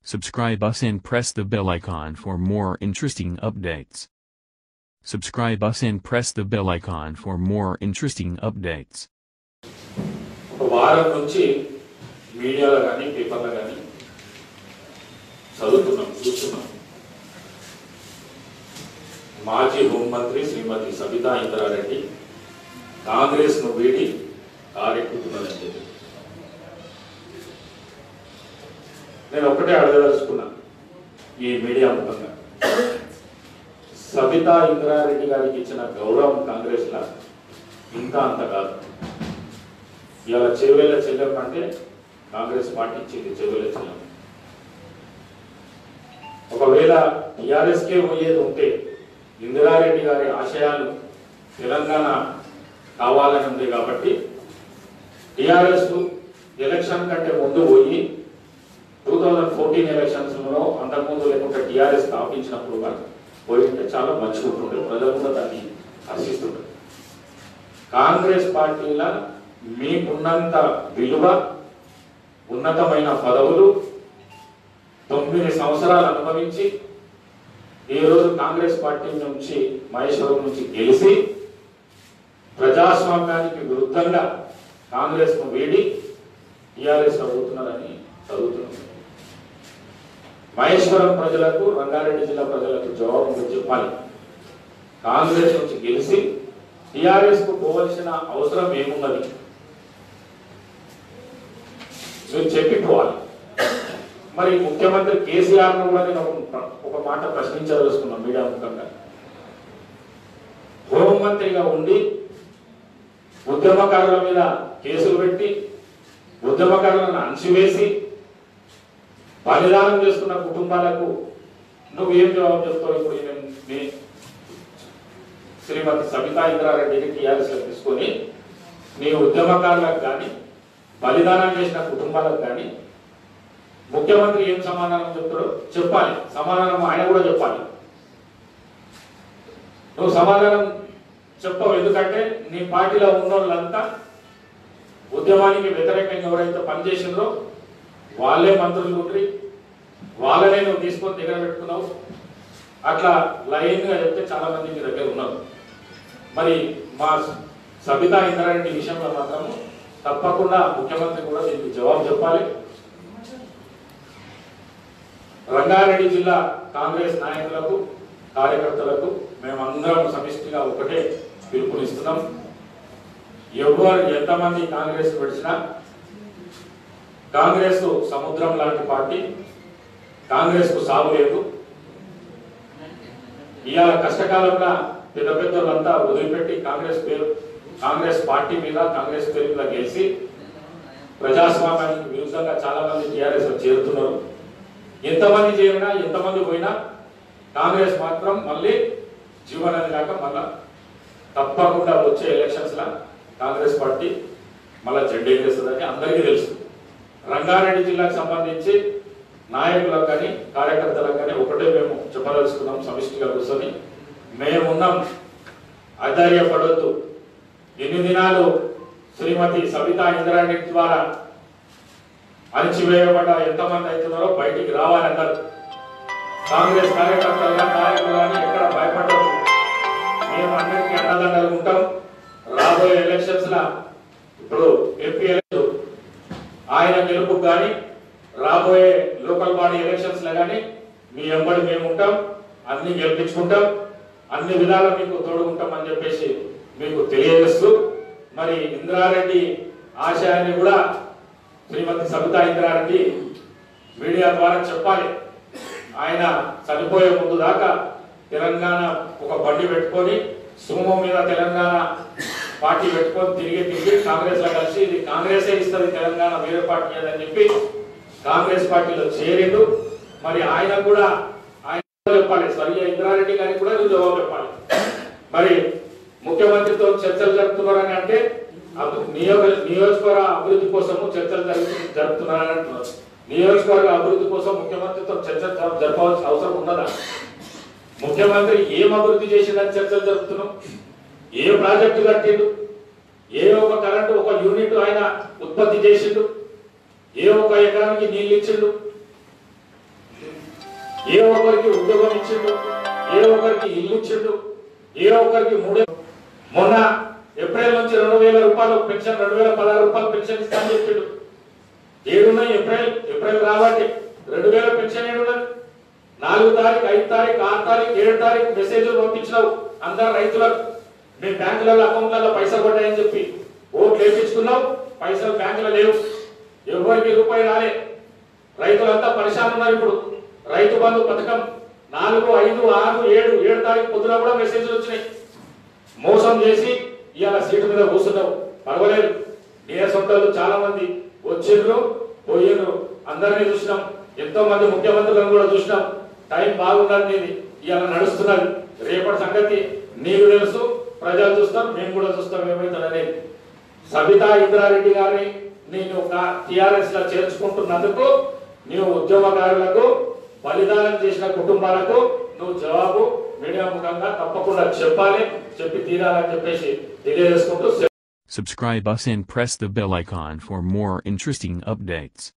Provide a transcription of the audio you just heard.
Subscribe us and press the bell icon for more interesting updates. Subscribe us and press the bell icon for more interesting updates. ఒక వారం నుంచి మీడియాలో కానీ పేపర్లో కానీ చదువుతున్నాం చూస్తున్నాం మాజీ హోంమంత్రి శ్రీమతి సబితా ఇంద్రారెడ్డి కాంగ్రెస్ ను వీడి కారెక్కుతున్నదని చెప్పి నేను ఒక్కటే అడగదలుచుకున్నా ఈ మీడియా ముఖంగా సబితా ఇంద్రారెడ్డి గారికి ఇచ్చిన గౌరవం కాంగ్రెస్ లా ఇంకా అంత కాదు ఇవాళ చెరువేల చెల్లెం అంటే కాంగ్రెస్ పార్టీ ఇచ్చింది చెరువేల చెల్లెం ఒకవేళ టీఆర్ఎస్కే పోయేది ఉంటే ఇందిరారెడ్డి గారి ఆశయాలు తెలంగాణ కావాలని ఉంది కాబట్టి టిఆర్ఎస్ ఎలక్షన్ కంటే ముందు పోయి టూ థౌజండ్ ఫోర్టీన్ ఎలక్షన్స్లో అంతకుముందు లేకుంటే టీఆర్ఎస్ స్థాపించినప్పుడు కూడా పోయి ఉంటే చాలా మంచిగుంటుండే ప్రజలు కూడా దాన్ని హర్షిస్తుండే కాంగ్రెస్ పార్టీల మీకున్నంత విలువ ఉన్నతమైన పదవులు తొమ్మిది సంవత్సరాలు అనుభవించి ఈ రోజు కాంగ్రెస్ పార్టీ నుంచి మహేశ్వరం నుంచి గెలిచి ప్రజాస్వామ్యానికి విరుద్ధంగా కాంగ్రెస్ ను వీడి టిఆర్ఎస్ అవుతున్నారని చదువుతున్నాం మహేశ్వరం ప్రజలకు రంగారెడ్డి జిల్లా ప్రజలకు జవాబు మీరు చెప్పాలి కాంగ్రెస్ నుంచి గెలిచి టిఆర్ఎస్ కు పోవలసిన అవసరం ఏమున్నది మీరు చెప్పిపోవాలి మరి ముఖ్యమంత్రి కేసీఆర్ ను కూడా నేను ఒక- ఒక మాట ప్రశ్నించదలుచుకున్నాను మీడియా ముఖంగా హోంమంత్రిగా ఉండి ఉద్యమకారుల మీద కేసులు పెట్టి ఉద్యమకారులను అణచివేసి బలిదానం చేసుకున్న కుటుంబాలకు నువ్వు ఏం జవాబు చెప్తావు ఇప్పుడు ఈమె- నీ- శ్రీమతి సబితా ఇంద్రారెడ్డిని టీఆర్ఎస్ లో తీసుకొని నీ ఉద్యమకారులకు కానీ బలిదానం చేసిన కుటుంబాలకు కానీ ముఖ్యమంత్రి ఏం సమాధానం చెప్తాడో చెప్పాలి సమాధానం ఆయన కూడా చెప్పాలి నువ్వు సమాధానం చెప్పవు ఎందుకంటే నీ పార్టీలో ఉన్న వాళ్ళంతా ఉద్యమానికి వ్యతిరేకంగా ఎవరైతే పనిచేసిండ్రో వాళ్ళే మంత్రులు ఉండి వాళ్ళనే నువ్వు తీసుకొని దగ్గర పెట్టుకున్నావు అట్లా లైన్ గా చెప్తే చాలా మంది మీ దగ్గర ఉన్నారు మరి మా సబితా ఇంద్రారెడ్డి విషయంలో మాత్రం తప్పకుండా ముఖ్యమంత్రి కూడా దీనికి జవాబు చెప్పాలి రంగారెడ్డి జిల్లా కాంగ్రెస్ నాయకులకు కార్యకర్తలకు మేమందరం సమిష్టిగా ఒకటే పిలుపునిస్తున్నాం ఎవరు ఎంతమంది కాంగ్రెస్ విడిచినా కాంగ్రెస్ సముద్రం లాంటి పార్టీ కాంగ్రెస్ కు సాగు లేదు ఇవాళ కష్టకాలంలో పెద్ద పెద్దలంతా వదిలిపెట్టి కాంగ్రెస్ పేరు కాంగ్రెస్ పార్టీ మీద కాంగ్రెస్ పేరు మీద గెలిచి ప్రజాస్వామ్యానికి విరుద్ధంగా చాలా మంది టీఆర్ఎస్ చేరుతున్నారు ఎంతమంది చేరినా ఎంతమంది పోయినా కాంగ్రెస్ మాత్రం మళ్ళీ జీవనాన్ని కాక మళ్ళా తప్పకుండా వచ్చే ఎలక్షన్స్ లా కాంగ్రెస్ పార్టీ మళ్ళా జెండా ఎగరేస్తుందని అందరికీ తెలుసు రంగారెడ్డి జిల్లాకు సంబంధించి నాయకులకు కానీ కార్యకర్తలకు కానీ ఒకటే మేము చెప్పదలుచుకున్నాం సమిష్టిగా కూర్చొని మేమున్నాం ఆధార్యపడొద్దు ఎన్ని దినాలు శ్రీమతి సబితా ఇంద్రారెడ్డి ద్వారా అణచివేయబడ్డ ఎంతమంది అవుతున్నారో బయటికి రావాలన్నారు కాంగ్రెస్ కార్యకర్తలుగా నాయకులని ఎక్కడ భయపడదు మేము అందరికీ అండదండలు ఉంటాం రాబోయే ఎలక్షన్స్ లా ఇప్పుడు ఎంపీ ఎలక్షన్ ఆయన గెలుపు కానీ రాబోయే లోకల్ బాడీ ఎలక్షన్స్ లో కానీ మీ ఎంబడి మేము ఉంటాం అన్ని గెలిపించుకుంటాం అన్ని విధాల మీకు తోడుకుంటాం అని చెప్పేసి మీకు తెలియజేస్తూ మరి ఇంద్రారెడ్డి ఆశయాన్ని కూడా శ్రీమతి సబితా ఇంద్రారెడ్డి మీడియా ద్వారా చెప్పాలి ఆయన చనిపోయే ముందు దాకా తెలంగాణ ఒక బండి పెట్టుకొని సుమో మీద తెలంగాణ పార్టీ పెట్టుకొని తిరిగి తిరిగి కాంగ్రెస్ లో కలిసి ఇది కాంగ్రెసే ఇస్తుంది తెలంగాణ వేరే పార్టీ అని చెప్పి కాంగ్రెస్ పార్టీలో చేరిండు మరి ఆయన కూడా ఆయన చెప్పాలి స్వర్గీయ ఇంద్రారెడ్డి గారికి కూడా నువ్వు జవాబు చెప్పాలి మరి ముఖ్యమంత్రితో చర్చలు జరుపుతున్నారని అంటే అభి- నియోజక నియోజకవర్గ అభివృద్ధి కోసము చర్చలు జరుపు జరుపుతున్నారని అంటున్నారు నియోజకవర్గ అభివృద్ధి కోసం ముఖ్యమంత్రితో చర్చ జర- జరపవలసిన అవసరం ఉన్నదా ముఖ్యమంత్రి ఏం అభివృద్ధి చేసిందని చర్చలు జరుపుతున్నాం ఏ ప్రాజెక్టు కట్టిండు ఏ ఒక కరెంటు ఒక యూనిట్ ఆయన ఉత్పత్తి చేసిండు ఏ ఒక ఎకరానికి నీళ్ళు ఇచ్చిండు ఏ ఒక్కరికి ఉద్యోగం ఇచ్చిండు ఏ ఒక్కరికి ఇల్లు ఇచ్చిండు ఏ ఒక్కరికి మూడే మొన్న ఏప్రిల్ నుంచి రెండు వేల రూపాయలు పెన్షన్ రెండు వేల పదహారు రూపాయలు పెన్షన్ ఇస్తామని చెప్పిండు ఏడున్నాయి ఏప్రిల్ ఏప్రిల్ రాబట్టి రెండు వేల పెన్షన్ ఏడున్నది నాలుగు తారీఖు ఐదు తారీఖు ఆరు తారీఖు ఏడు తారీఖు మెసేజ్లు పంపించినావు అందరు రైతులకు మీ బ్యాంకులలో అకౌంట్లలో పైసలు పడ్డాయని చెప్పి ఓట్లు వేపించుకున్నావు పైసలు బ్యాంకులో లేవు ఎవరికి రూపాయి రాలే రైతులంతా పరిశాన్ ఉన్నారు ఇప్పుడు రైతు బంధు పథకం నాలుగు ఐదు ఆరు ఏడు ఏడు తారీఖు పొద్దున కూడా మెసేజ్లు వచ్చినాయి మోసం చేసి ఇవాళ సీటు మీద కూర్చున్నావు పర్వాలేదు నీరసంటోళ్ళు చాలా మంది వచ్చిండ్రు పోయిండ్రు అందరినీ చూసినాం ఎంతో మంది ముఖ్యమంత్రులను కూడా చూసినాం టైం బాగున్నది నీది ఇవాళ నడుస్తున్నది రేపటి సంగతి నీకు తెలుసు ప్రజలు చూస్తాం మేము కూడా చూస్తాం ఏమవుతుందనేది సబితా ఇంద్రారెడ్డి గారిని నేను టిఆర్ఎస్ లో చేర్చుకుంటున్నందుకు నీవు ఉద్యోగదారులకు బలిదానం చేసిన కుటుంబాలకు నువ్వు జవాబు మీడియా ముఖంగా తప్పకుండా చెప్పాలి చెప్పి తీరాలని చెప్పేసి తెలియజేసుకుంటూ Subscribe us and press the bell icon for more interesting updates.